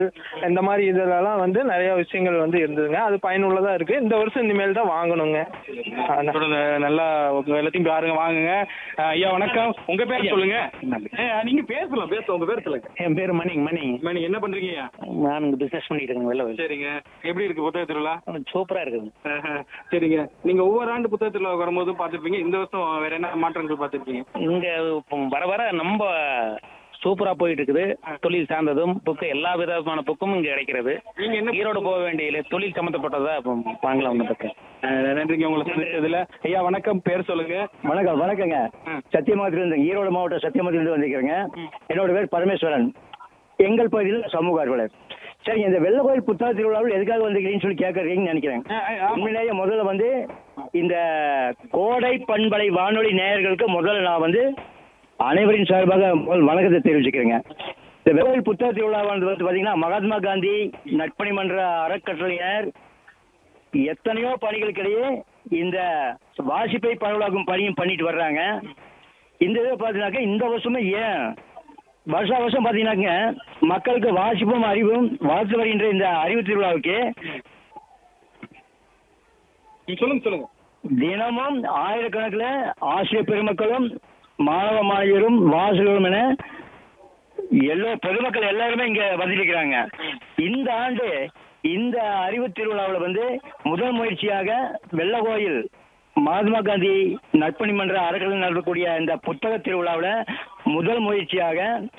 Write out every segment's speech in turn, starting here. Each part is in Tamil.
இந்த மாதிரி இதுலலாம் வந்து நிறைய விஷயங்கள் வந்து இருந்ததுங்க அது பயனுள்ளதா இருக்கு இந்த வருஷம் இனிமேல் தான் வாங்கணுங்க ஆனா- தொடர்ந்து நல்லா உங்க எல்லாத்தையும் பாருங்க வாங்குங்க அஹ் ஐயா வணக்கம் உங்க பேர் சொல்லுங்க ஏய், நீங்க பேசலாம் பேசலாம் உங்க பேர் சொல்லுங்க என் பேர் மணிங்க மணி அம்மா, நீங்க என்ன பண்றீங்க ஐயா நான் இங்கே பிஸ்னஸ் பண்ணிட்டு இருக்கேங்க வெளில சரிங்க எப்படி இருக்கு புத்தக திருவிழா சூப்பராக இருக்குதுங்க ஆஹா, சரிங்க நீங்க ஒவ்வொரு ஆண்டு புத்தக திருவிழா வரும்போது பார்த்துருப்பீங்க இந்த வருஷம் வேற என்ன மாற்றங்கள் பார்த்துருப்பீங்க இங்கே வர வர ரொம்ப சூப்பராக போயிட்டு இருக்குது தொழில் சார்ந்ததும் புக்கு எல்லா விதமான புக்கும் இங்கே கிடைக்கிறது நீங்க என்ன ஈரோடு போக வேண்டிய தொழில் சம்மந்தப்பட்டதா இப்போ வாங்கலாம் வந்துருக்கு நன்றிங்க உங்களை சந்திச்சதுல ஐயா வணக்கம் பேர் சொல்லுங்க வணக்கம் வணக்கங்க ம். சத்தியமங்கலத்திலிருந்து ஈரோடு மாவட்டம் சத்தியமங்கலத்திலிருந்து வந்திருக்கிறேங்க என்னோட பேர் பரமேஸ்வரன் எங்கள் பகுதியில் சமூக ஆர்வலர் சரிங்க இந்த வெள்ள கோயில் புத்தக திருவிழாவில் எதுக்காக வந்திருக்கிறீங்கன்னு சொல்லி கேட்கறீங்கன்னு நினைக்கிறேன் ஆ, ஆ, ஆமா. உண்மையிலேயே முதல்ல வந்து இந்த கோடை பண்பலை வானொலி நேயர்களுக்கு முதல்ல நான் வந்து அனைவரின் சார்பாக முதல் வணக்கத்தை தெரிவிச்சுக்கிறேங்க இந்த வெள்ள கோயில் புத்தக திருவிழாவானது வந்து பார்த்தீங்கன்னா மகாத்மா காந்தி நட்பணி மன்ற அறக்கட்டளையினர் எத்தனையோ பணிகளுக்கிடையே இந்த வாசிப்பை பரவலாக்கும் பணியும் பண்ணிட்டு வர்றாங்க இந்த இதை பார்த்தீங்கன்னாக்க இந்த வருஷமே ஏன் வருஷா வருஷம் பார்த்தீங்கன்னாக்க மக்களுக்கு வாசிப்பும் அறிவும் வளர்த்து வருகின்ற இந்த அறிவு திருவிழாவுக்கு நீங்க சொல்லுங்க சொல்லுங்க தினமும் ஆயிரக்கணக்கில் ஆசிரியர் பெருமக்களும் மாணவ மாணவியரும் வாசகரும் என எல்லா பொதுமக்கள் எல்லாருமே இங்க வந்திருக்கிறாங்க இந்த ஆண்டு இந்த அறிவு திருவிழாவில் வந்து முதல் முயற்சியாக வெள்ளகோயில் மகாத்மா காந்தி நற்பணி மன்ற அறக்கட்டளை நடத்தக்கூடிய இந்த புத்தக திருவிழாவில் முதல் முயற்சியாக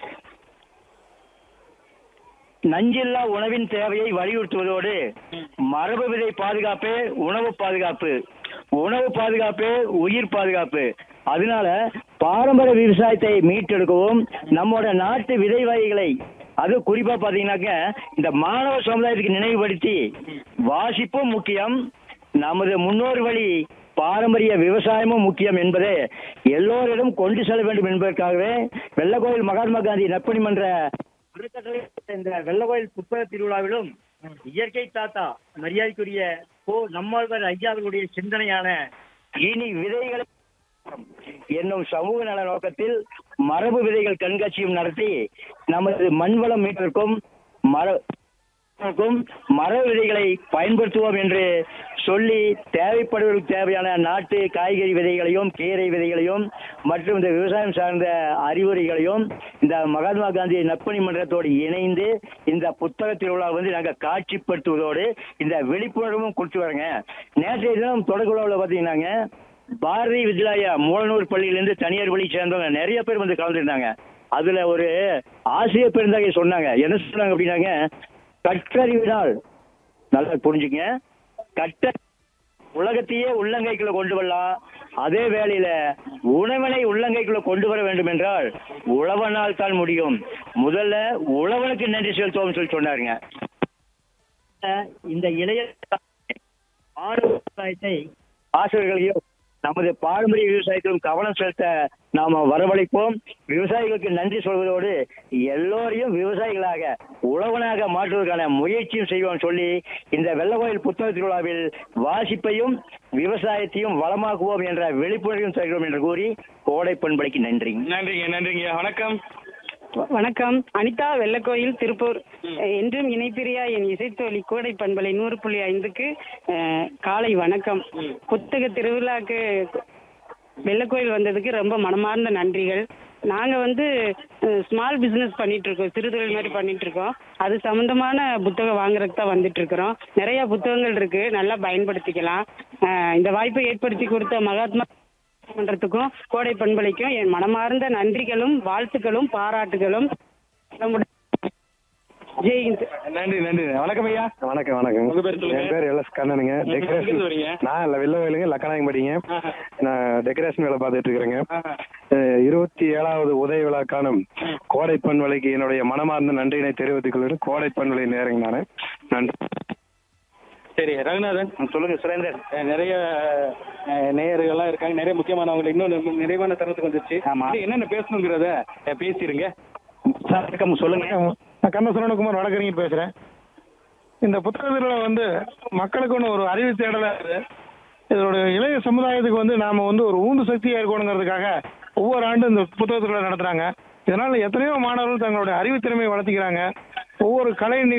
நஞ்சில்லா உணவின் தேவையை வலியுறுத்துவதோடு மரபு விதை பாதுகாப்பே உணவு பாதுகாப்பு உணவு பாதுகாப்பே உயிர் பாதுகாப்பு அதனால பாரம்பரிய விவசாயத்தை மீட்டெடுக்கவும் நம்மோட நாட்டு விதை வகைகளை அது குறிப்பா பாத்தீங்கன்னாக்க இந்த மாணவ சமுதாயத்துக்கு நினைவுபடுத்தி வாசிப்பும் முக்கியம் நமது முன்னோர் வழி பாரம்பரிய விவசாயமும் முக்கியம் என்பதை எல்லோரிடம் கொண்டு செல்ல வேண்டும் என்பதற்காகவே வெள்ளக்கோயில் மகாத்மா காந்தி நற்பணி மன்ற அறக்கட்டளை இந்த வெள்ளக்கோயில் புத்தக திருவிழாவிலும் இயற்கை தாத்தா மரியாதைக்குரிய கோ நம்மாழ்வார் ஐயா அவர்களுடைய சிந்தனையான இனி விதைகளை என்னும் சமூக நல நோக்கத்தில் மரபு விதைகள் கண்காட்சியும் நடத்தி நமது மண்வளம் மீட்டிற்கும் மர க்கும் மர விதைகளை பயன்படுத்துவோம் என்று சொல்லி தேவைப்படுவதற்கு தேவையான நாட்டு காய்கறி விதைகளையும் கீரை விதைகளையும் மற்றும் இந்த விவசாயம் சார்ந்த அறிவுரைகளையும் இந்த மகாத்மா காந்தி நற்பணி மன்றத்தோடு இணைந்து இந்த புத்தக திருவிழா வந்து நாங்கள் காட்சிப்படுத்துவதோடு இந்த விழிப்புணர்வும் கொடுத்து வரோங்க நேற்றைய தினம் தொடக்க விழாவில் பார்த்தீங்கன்னாங்க பாரதி வித்யாலயா மூலனூர் பள்ளியிலேருந்து தனியார் பள்ளி சேர்ந்தவங்க நிறைய பேர் வந்து கலந்துருந்தாங்க அதுல ஒரு ஆசிரியர் பெருந்தகை சொன்னாங்க என்ன சொன்னாங்க அப்படின்னாங்க கற்றறிவினால் நல்லா புரிஞ்சுங்க கற்ற உலகத்தையே உள்ளங்கைக்குள்ள கொண்டு வரலாம் அதே வேளையில உணவனை உள்ளங்கைக்குள்ள கொண்டு வர வேண்டும் என்றால் உழவனால் தான் முடியும் முதல்ல உழவனுக்கு நன்றி செலுத்துவோம் சொல்லி சொன்னாருங்க இந்த இளைய ஆடு விவசாயத்தை ஆசிரியர்களையும் நமது பாரம்பரிய விவசாயத்திலும் கவனம் செலுத்த நாம வரவழைப்போம் விவசாயிகளுக்கு நன்றி சொல்வதோடு எல்லோரையும் விவசாயிகளாக உழவனாக மாற்றுவதற்கான முயற்சியும் செய்வோம் சொல்லி இந்த வெள்ளக்கோயில் புத்தக திருவிழாவில் வாசிப்பையும் விவசாயத்தையும் வளமாக்குவோம் என்ற விழிப்புணர்வையும் தருகிறோம் என்று கூறி கோடை பண்பலைக்கு நன்றி நன்றிங்க நன்றிங்க வணக்கம் வ- வணக்கம் அனிதா வெள்ளக்கோயில் திருப்பூர் அஹ், என்றும் இணைப்பிரியா என் இசைத்தோழி கோடை பண்பலை நூறு புள்ளி ஐந்துக்கு அஹ், காலை வணக்கம் புத்தக திருவிழாக்கு வெள்ளக்கோயில் வந்ததுக்கு ரொம்ப மனமார்ந்த நன்றிகள் நாங்க வந்து ஸ்மால் பிசினஸ் பண்ணிட்டு இருக்கோம் சிறு தொழில் மாதிரி பண்ணிட்டு இருக்கோம் அது சம்பந்தமான புத்தகம் வாங்குறதுக்கு தான் வந்துட்டு இருக்கிறோம் நிறைய புத்தகங்கள் இருக்கு நல்லா பயன்படுத்திக்கலாம் அஹ், இந்த வாய்ப்பை ஏற்படுத்தி கொடுத்த மகாத்மா மன்றத்துக்கும் கோடை பண்பலைக்கும் என் மனமார்ந்த நன்றிகளும் வாழ்த்துக்களும் பாராட்டுகளும் நம்முடைய ஜெயந்த் நன்றி நன்றி வணக்கம் ஐயா வணக்கம் வணக்கம் உங்க பேர் சொல்லுங்க. என் பேர் எல்எஸ் கண்ணனுங்க எங்க டெக்கரேஷன் இருந்து வரீங்க? நான் இல்லை வெள்ள வயலுங்க லக்கநாயகம் படிங்க ஆஹா. நான் டெக்கரேஷன் வேலை பார்த்துட்டு இருக்கிறேங்க ஆஹா. அஹ், இருபத்தி ஏழாவது உதய விழா காணும் கோடை பண்பலைக்கு என்னுடைய மனமார்ந்த நன்றியினை தெரிவித்துக் கொள்கிறேன் கோடை பண்பலை நேரங்க நான் நன்றி சரி ரகுநாதன் சொல்லுங்க சுரேந்தர் அஹ் நிறைய அஹ், நேயர்கள்லாம் இருக்காங்க நிறைய முக்கியமானவங்க இன்னும் நம்ம நிறைவான தருணத்துக்கு வந்துருச்சு ஆமா. இது என்னென்ன பேசணுங்கிறத அஹ், பேசிருங்க வணக்கம் சொல்லுங்க நான் கண்ணசுரனுக்குமார் வடகரிங்க பேசுறேன் இந்த புத்தக திருவிழா வந்து மக்களுக்கு ஒன்று ஒரு அறிவு தேடலா இருக்குது இதோட இளைய சமுதாயத்துக்கு வந்து நாம வந்து ஒரு ஊந்து சக்தியா இருக்கணுங்கிறதுக்காக ஒவ்வொரு ஆண்டும் இந்த புத்தக திருவிழா நடத்துறாங்க இதனால எத்தனையோ மாணவர்கள் தங்களுடைய அறிவுத்திறமையை வளர்த்திக்கிறாங்க ஒவ்வொரு கலை